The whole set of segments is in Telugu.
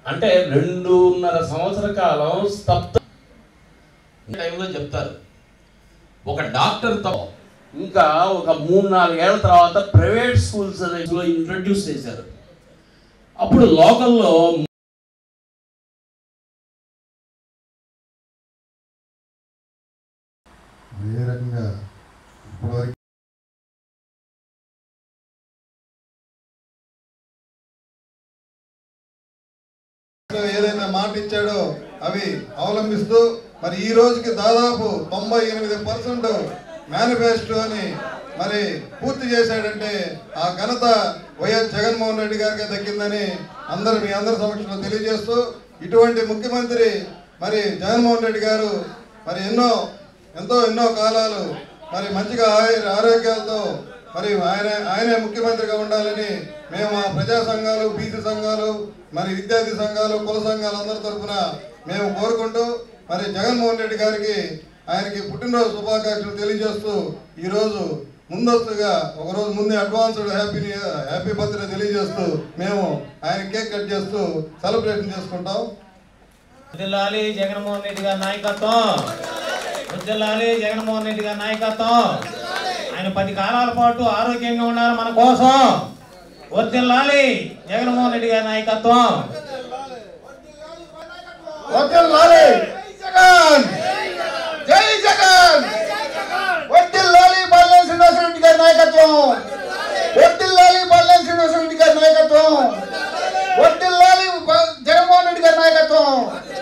అంటే రెండున్నర సంవత్సర కాలం స్తబ్ద టైంలో చెప్తారు ఒక డాక్టర్ తో ఇంకా ఒక మూడు నాలుగేళ్ల తర్వాత ప్రైవేట్ స్కూల్స్ లో ఇంట్రడ్యూస్ చేశారు అప్పుడు లోకల్లో ఏ రకంగా ఇప్పటివరకు ఏదైనా మాట ఇచ్చాడో అవి అవలంబిస్తూ మరి ఈ రోజుకి దాదాపు తొంభై ఎనిమిది పర్సెంట్ మేనిఫెస్టోని మరి పూర్తి చేశాడంటే ఆ ఘనత వైఎస్ జగన్మోహన్ రెడ్డి గారికి దక్కిందని అందరు మీ అందరి సమక్షంలో తెలియజేస్తూ ఇటువంటి ముఖ్యమంత్రి మరి జగన్మోహన్ రెడ్డి గారు మరి ఎన్నో ఎంతో ఎన్నో కాలాలు మరి మంచిగా ఆయ- ఆరోగ్యాలతో మరి ఆయన ఆయనే ముఖ్యమంత్రిగా ఉండాలని మేము ఆ ప్రజా సంఘాలు బీసీ సంఘాలు మరి విద్యార్థి సంఘాలు కుల సంఘాలు అందరి తరఫున మేము కోరుకుంటూ మరి జగన్మోహన్ రెడ్డి గారికి ఆయనకి పుట్టినరోజు శుభాకాంక్షలు తెలియజేస్తూ ఈరోజు ముందస్తుగా ఒక రోజు ముందే advanced happy new year happy birthday తెలియజేస్తూ మేము ఆయన కేక్ కట్ చేస్తూ సెలబ్రేషన్ చేసుకుంటాం వర్ధిల్లాలి జగన్మోహన్ రెడ్డి గారి నాయకత్వం వర్ధిల్లాలి జగన్మోహన్ రెడ్డి గారి నాయకత్వం ఆయన పది కాలాల పాటు ఆరోగ్యంగా ఉండాలి మన కోసం వర్ధిల్లాలి జగన్మోహన్ రెడ్డి గారి నాయకత్వం వర్ధిల్లాలి జగన్ జై జగన్ వర్ధిల్లాలి బల్లం శ్రీనివాసరెడ్డి గారి నాయకత్వం వర్ధిల్లాలి బల్లం శ్రీనివాసరెడ్డి గారి నాయకత్వం వర్ధిల్లాలి బ- జగన్మోహన్ రెడ్డి గారి నాయకత్వం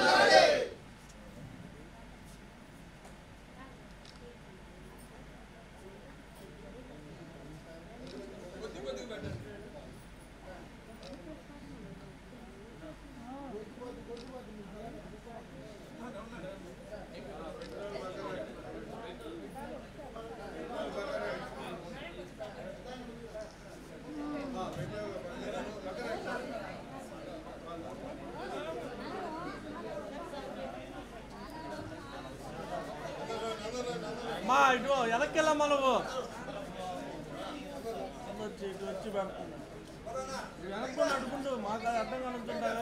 మా ఇటు వెనక్కెళ్ళమ్మా నువ్వు వచ్చి ఇటు వచ్చి పెడుతుంది వెనక్కు నడుకుంటూ మాకు అది అర్థం కనుకుంటావే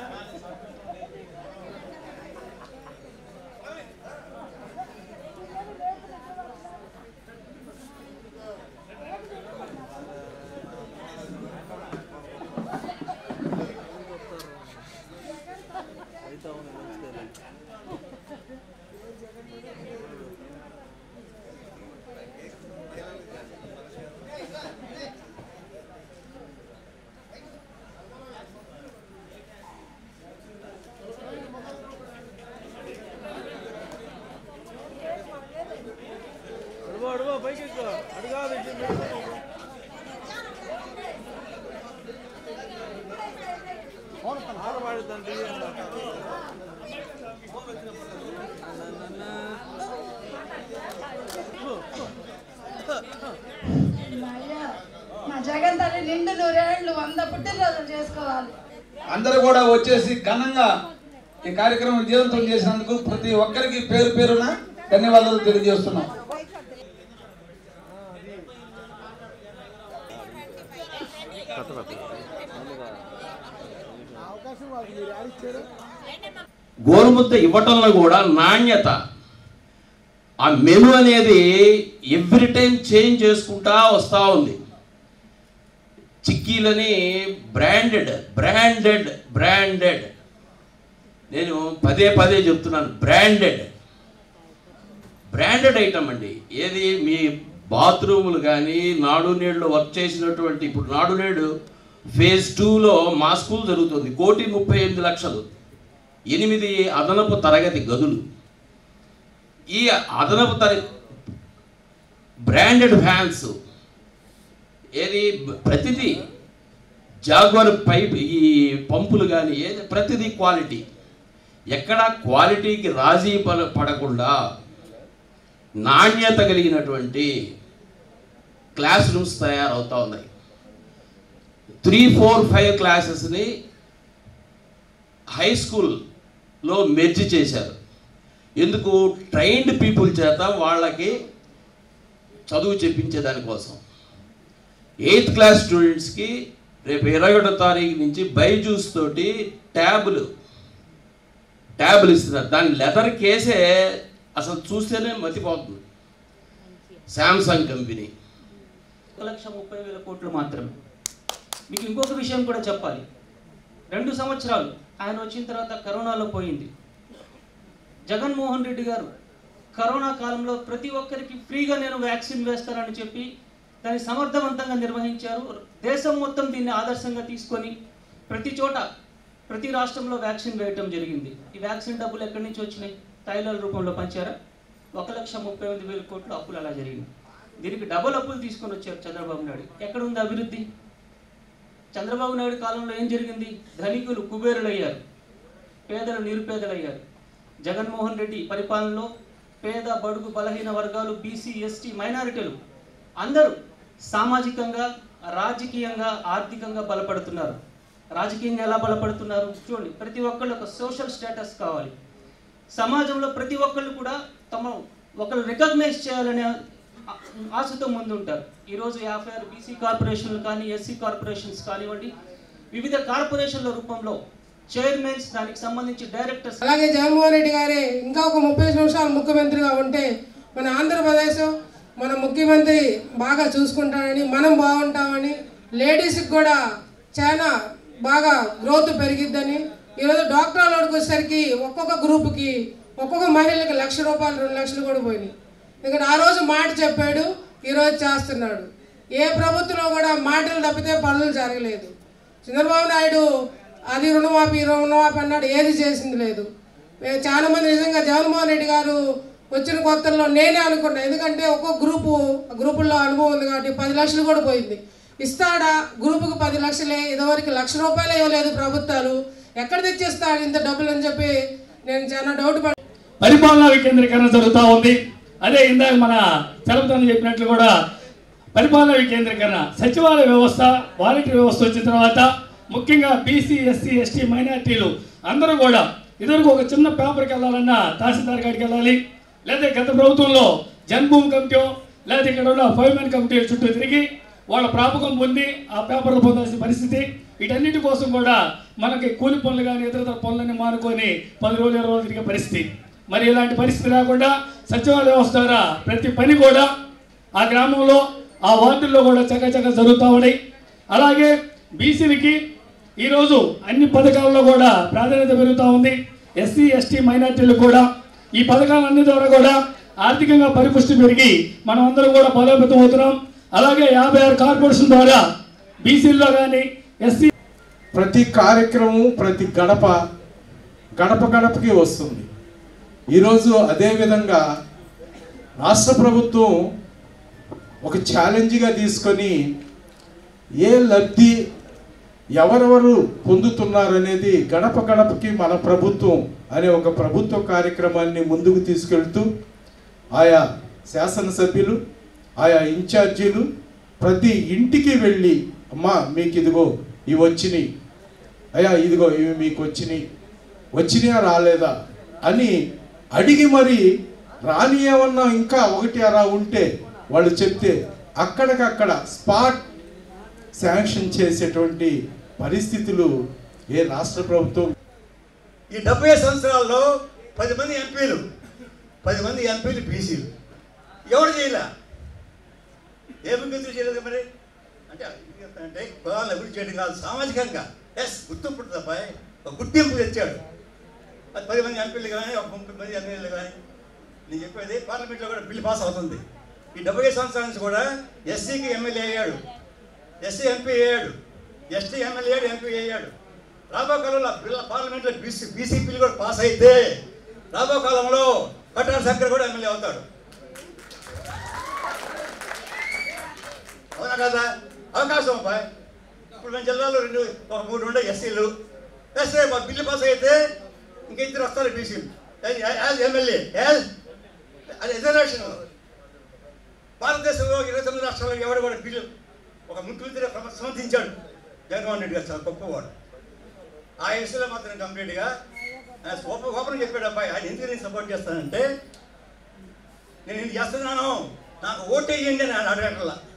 అయితే అవును మంచిదే అడుగు అడుగు పైకి ఎక్కువ అడుగా ఆడవాడుతండి అయ్యా, మా జగన్ తల్లి నిండు నూరేళ్ళు వంద పుట్టినరోజులు చేసుకోవాలి అందరూ కూడా వచ్చేసి ఘనంగా ఈ కార్యక్రమం విజయవంతం చేసినందుకు ప్రతి ఒక్కరికి పేరు పేరున ధన్యవాదాలు తెలియజేస్తున్నాం గోరుముద్ద ఇవ్వటంలో కూడా నాణ్యత ఆ మెను అనేది ఎవ్రీ టైం చేంజ్ చేసుకుంటా వస్తూ ఉంది చిక్కీలని బ్రాండెడ్ బ్రాండెడ్ బ్రాండెడ్ నేను పదే పదే చెప్తున్నాను బ్రాండెడ్ బ్రాండెడ్ ఐటమ్ అండి ఏది మీ బాత్రూములు కానీ నాడు నేడులో వర్క్ చేసినటువంటి ఇప్పుడు నాడు నేడు ఫేజ్ టూలో మా స్కూల్ జరుగుతుంది కోటి ముప్పై ఎనిమిది లక్షలు ఎనిమిది అదనపు తరగతి గదులు ఈ అదనపు తర బ్రాండెడ్ ఫ్యాన్స్ ఏది ప్రతిదీ జాగ్వర్ పైప్ ఈ పంపులు కానీ ఏది ప్రతిదీ క్వాలిటీ ఎక్కడ క్వాలిటీకి రాజీ పడ- పడకుండా నాణ్యత కలిగినటువంటి క్లాస్ రూమ్స్ తయారవుతూ ఉన్నాయి త్రీ ఫోర్ ఫైవ్ క్లాసెస్ని హై స్కూల్లో మెర్జ్ చేశారు ఎందుకు ట్రైన్డ్ పీపుల్ చేత వాళ్ళకి చదువు చెప్పించే దానికోసం ఎయిత్ క్లాస్ స్టూడెంట్స్కి రేపు ఇరవై ఒకటో తారీఖు నుంచి బైజూస్ తోటి ట్యాబులు ట్యాబ్లు ఇస్తున్నారు దాని లెదర్ కేసే అసలు చూస్తేనే మతిపోతుంది శాంసంగ్ కంపెనీ ఒక లక్ష ముప్పై వేల కోట్లు మాత్రమే మీకు ఇంకొక విషయం కూడా చెప్పాలి రెండు సంవత్సరాలు ఆయన వచ్చిన తర్వాత కరోనాలో పోయింది జగన్మోహన్ రెడ్డి గారు కరోనా కాలంలో ప్రతి ఒక్కరికి ఫ్రీగా నేను వ్యాక్సిన్ వేస్తానని చెప్పి దాన్ని సమర్థవంతంగా నిర్వహించారు దేశం మొత్తం దీన్ని ఆదర్శంగా తీసుకొని ప్రతి చోట ప్రతి రాష్ట్రంలో వ్యాక్సిన్ వేయటం జరిగింది ఈ వ్యాక్సిన్ డబ్బులు ఎక్కడి నుంచి వచ్చినాయి తైలాల రూపంలో పంచారా ఒక లక్ష ముప్పై ఎనిమిది వేల కోట్లు అప్పులు అలా జరిగింది దీనికి డబుల్ అప్పులు తీసుకొని వచ్చారు చంద్రబాబు నాయుడు ఎక్కడ ఉంది అభివృద్ధి చంద్రబాబు నాయుడు కాలంలో ఏం జరిగింది ధనికులు కుబేరులయ్యారు పేదలు నిరుపేదలయ్యారు జగన్మోహన్ రెడ్డి పరిపాలనలో పేద బడుగు బలహీన వర్గాలు బీసీ ఎస్టీ మైనారిటీలు అందరూ సామాజికంగా రాజకీయంగా ఆర్థికంగా బలపడుతున్నారు రాజకీయంగా ఎలా బలపడుతున్నారు చూడండి ప్రతి ఒక్కళ్ళు ఒక సోషల్ స్టేటస్ కావాలి సమాజంలో ప్రతి ఒక్కళ్ళు కూడా తమ ఒకరు రికగ్నైజ్ చేయాలనే ఆ- ఆశతో ముందుంటారు ఈరోజు యాభై ఆరు బీసీ కార్పొరేషన్లు కానీ ఎస్సీ కార్పొరేషన్స్ కానివ్వండి వివిధ కార్పొరేషన్ల రూపంలో చైర్మన్స్ దానికి సంబంధించి డైరెక్టర్స్ అలాగే జగన్మోహన్ రెడ్డి గారే ఇంకా ఒక ముప్పై సంవత్సరాలు ముఖ్యమంత్రిగా ఉంటే మన ఆంధ్రప్రదేశ్ మన ముఖ్యమంత్రి బాగా చూసుకుంటాడని మనం బాగుంటామని లేడీస్కి కూడా చాలా బాగా గ్రోత్ పెరిగిద్దని ఈరోజు డాక్టర్ వాళ్ళకి వచ్చేసరికి ఒక్కొక్క గ్రూప్కి ఒక్కొక్క మహిళకి లక్ష రూపాయలు రెండు లక్షలు కూడా పోయినాయి ఇక్కడ ఆ రోజు మాట చెప్పాడు ఈరోజు చేస్తున్నాడు ఏ ప్రభుత్వంలో కూడా మాటలు తప్పితే పనులు జరగలేదు చంద్రబాబు నాయుడు అది రుణమాఫీ ఈ రుణమాఫీ అన్నాడు ఏది చేసింది లేదు మేము చాలా మంది నిజంగా జగన్మోహన్ రెడ్డి గారు వచ్చిన కొత్తల్లో నేనే అనుకున్నా ఎందుకంటే ఒక్కొక్క గ్రూపు గ్రూపుల్లో అనుభవం ఉంది కాబట్టి పది లక్షలు కూడా పోయింది ఇస్తాడా గ్రూపుకి పది లక్షలే ఇదివరకు లక్ష రూపాయలు ఇవ్వలేదు ప్రభుత్వాలు ఎక్కడ తెచ్చిస్తాడు ఇంత డబ్బులు అని చెప్పి నేను చాలా డౌట్ పడి పరిపాలనా వికేంద్రీకరణ జరుగుతూ ఉంది అదే ఇందాక మన చలపతని చెప్పినట్లు కూడా పరిపాలనా వికేంద్రీకరణ సచివాలయ వ్యవస్థ వాలంటీర్ వ్యవస్థ వచ్చిన తర్వాత ముఖ్యంగా బీసీ ఎస్సీ ఎస్టీ మైనార్టీలు అందరూ కూడా ఇదివరకు ఒక చిన్న పేపర్కి వెళ్ళాలన్నా తహసీల్దార్ గారికి వెళ్ళాలి లేదా గత ప్రభుత్వంలో జన్మభూమి కమిటీ లేదా ఇక్కడ ఉన్న ఫైవ్ మెన్ కమిటీ చుట్టూ తిరిగి వాళ్ళ ప్రాపకం పొంది ఆ పేపర్లు పొందాల్సిన పరిస్థితి వీటన్నిటి కోసం కూడా మనకి కూలి పనులు కానీ ఇతర పనులన్నీ మానుకొని పది రోజులు ఇరవై రోజులు తిరిగే పరిస్థితి మరి ఇలాంటి పరిస్థితి రాకుండా సచివాలయ వ్యవస్థ ద్వారా ప్రతి పని కూడా ఆ గ్రామంలో ఆ వార్డుల్లో కూడా చక్కచక్క జరుగుతూ ఉన్నాయి అలాగే బీసీలకి ఈరోజు అన్ని పథకాల్లో కూడా ప్రాధాన్యత పెరుగుతూ ఉంది ఎస్సీ ఎస్టీ మైనార్టీలు కూడా ఈ పథకాలన్నీ ద్వారా కూడా ఆర్థికంగా పరిపుష్టి పెరిగి మనం అందరం కూడా బలోపేతం అవుతున్నాం అలాగే యాభై ఆరు కార్పొరేషన్ ద్వారా బీసీల్లో కానీ ఎస్సీ ప్రతి కార్యక్రమం ప్రతి గడప గడప గడపకి వస్తుంది ఈరోజు అదేవిధంగా రాష్ట్ర ప్రభుత్వం ఒక ఛాలెంజ్గా తీసుకొని ఏ లబ్ధి ఎవరెవరు పొందుతున్నారనేది గడప గడపకి మన ప్రభుత్వం అనే ఒక ప్రభుత్వ కార్యక్రమాన్ని ముందుకు తీసుకెళ్తూ ఆయా శాసనసభ్యులు ఆయా ఇన్ఛార్జీలు ప్రతి ఇంటికి వెళ్ళి అమ్మా మీకు ఇదిగో ఇవి వచ్చినాయి అయ్యా ఇదిగో ఇవి మీకు వచ్చినాయి వచ్చినాయా రాలేదా అని అడిగి మరి రాని ఏమన్నా ఇంకా ఒకటి అలా ఉంటే వాళ్ళు చెప్తే అక్కడికక్కడ స్పాట్ శాంక్షన్ చేసేటువంటి పరిస్థితులు ఏ రాష్ట్ర ప్రభుత్వం ఈ డెబ్బై సంవత్సరాల్లో పది మంది ఎంపీలు పది మంది ఎంపీలు బీసీలు ఎవరు చేయలే ఏ ముఖ్యమంత్రి చేయలేదు మరి అంటే అంటే కులాలను అభివృద్ధి చేయడం కాదు సామాజికంగా ఎస్ గుర్తింపు ఉంటుంది అబ్బాయి ఒక గుర్తింపు తెచ్చాడు అది పది మంది ఎంపీలు కానీ ఒక ముప్పై మంది ఎమ్మెల్యేలు కానీ నేను చెప్పేది పార్లమెంట్లో కూడా బిల్లు పాస్ అవుతుంది ఈ డెబ్బై సంవత్సరాల నుంచి కూడా ఎస్సీకి ఎమ్మెల్యే అయ్యాడు ఎస్సీ ఎంపీ అయ్యాడు ఎస్టీ ఎమ్మెల్యే అయ్యాడు ఎంపీ అయ్యాడు రాబో కాలంలో బిల్ల పార్లమెంట్లో బీసీ బీసీ బిల్లు కూడా పాస్ అయితే రాబో కాలంలో పట్టాల శంకర్ కూడా ఎమ్మెల్యే అవుతాడు అవునా కదా అవకాశం అబ్బాయి ఇప్పుడు మన జిల్లాలో రెండు ఒక మూడు ఉండే ఎస్సీలు ఎస్సీ బిల్లు పాస్ అయితే ఇంక ఇద్దరు వస్తారు బీసీలు యాజ్ ఎమ్మెల్యే యాజ్ అది రిజర్వేషన్ భారతదేశంలో ఇరవై తొమ్మిది రాష్ట్రాల్లో ఎవడు కూడా బిల్లు ఒక ముఖ్యమంత్రి సమర్థించాడు జగన్మోహన్ రెడ్డి గారు చాలా గొప్పవాడు ఆ విషయంలో మాత్రం కంప్లీట్గా ఆయన సూపర్ ఓపెన్ చెప్పాడు అబ్బాయి ఆయన ఎందుకు నేను సపోర్ట్ చేస్తానంటే నేను ఇది చేస్తున్నాను నాకు ఓటు వేయండి అని ఆయన అడగట్లా